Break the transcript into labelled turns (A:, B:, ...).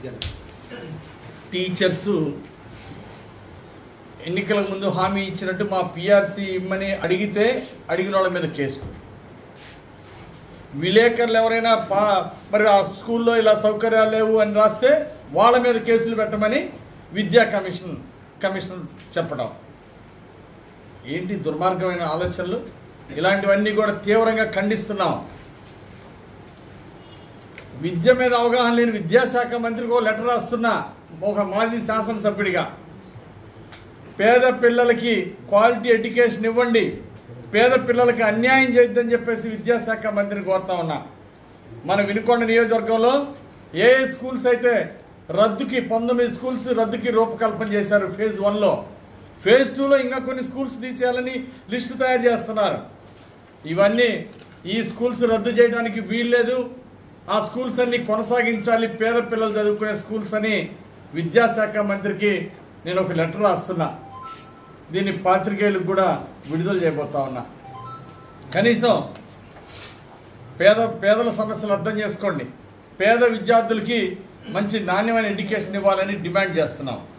A: teachers ఎన్నికల ముందు హామీ ఇచ్చినట్టు మా పిఆర్సీ ఇమ్మని అడిగితే అడిగిన వాళ్ళ మీద కేసు విలేకరులు ఎవరైనా పా మరి ఆ స్కూల్లో ఇలా సౌకర్యాలు లేవు అని రాస్తే వాళ్ళ మీద కేసులు పెట్టమని విద్యా కమిషన్ కమిషన్ చెప్పడం ఏంటి దుర్మార్గమైన ఆలోచనలు ఇలాంటివన్నీ కూడా తీవ్రంగా ఖండిస్తున్నాం విద్య మీద అవగాహన లేని విద్యాశాఖ మంత్రికి ఓ లెటర్ రాస్తున్నా ఒక మాజీ శాసనసభ్యుడిగా పేద పిల్లలకి క్వాలిటీ ఎడ్యుకేషన్ ఇవ్వండి పేద పిల్లలకి అన్యాయం చేయొద్దని చెప్పేసి విద్యాశాఖ మంత్రిని కోరుతా ఉన్నా మన వినుకొండ నియోజకవర్గంలో ఏ ఏ స్కూల్స్ అయితే రద్దుకి పంతొమ్మిది స్కూల్స్ రద్దుకి రూపకల్పన చేశారు ఫేజ్ వన్లో ఫేజ్ టూలో ఇంకా కొన్ని స్కూల్స్ తీసేయాలని లిస్టు తయారు చేస్తున్నారు ఇవన్నీ ఈ స్కూల్స్ రద్దు చేయడానికి వీల్లేదు ఆ స్కూల్స్ అన్ని కొనసాగించాలి పేద పిల్లలు చదువుకునే స్కూల్స్ అని విద్యాశాఖ మంత్రికి నేను ఒక లెటర్ రాస్తున్నా దీన్ని పాత్రికేయులకు కూడా విడుదల చేయబోతా ఉన్నా కనీసం పేద పేదల సమస్యలు అర్థం చేసుకోండి పేద విద్యార్థులకి మంచి నాణ్యమైన ఎడ్యుకేషన్ ఇవ్వాలని డిమాండ్ చేస్తున్నాం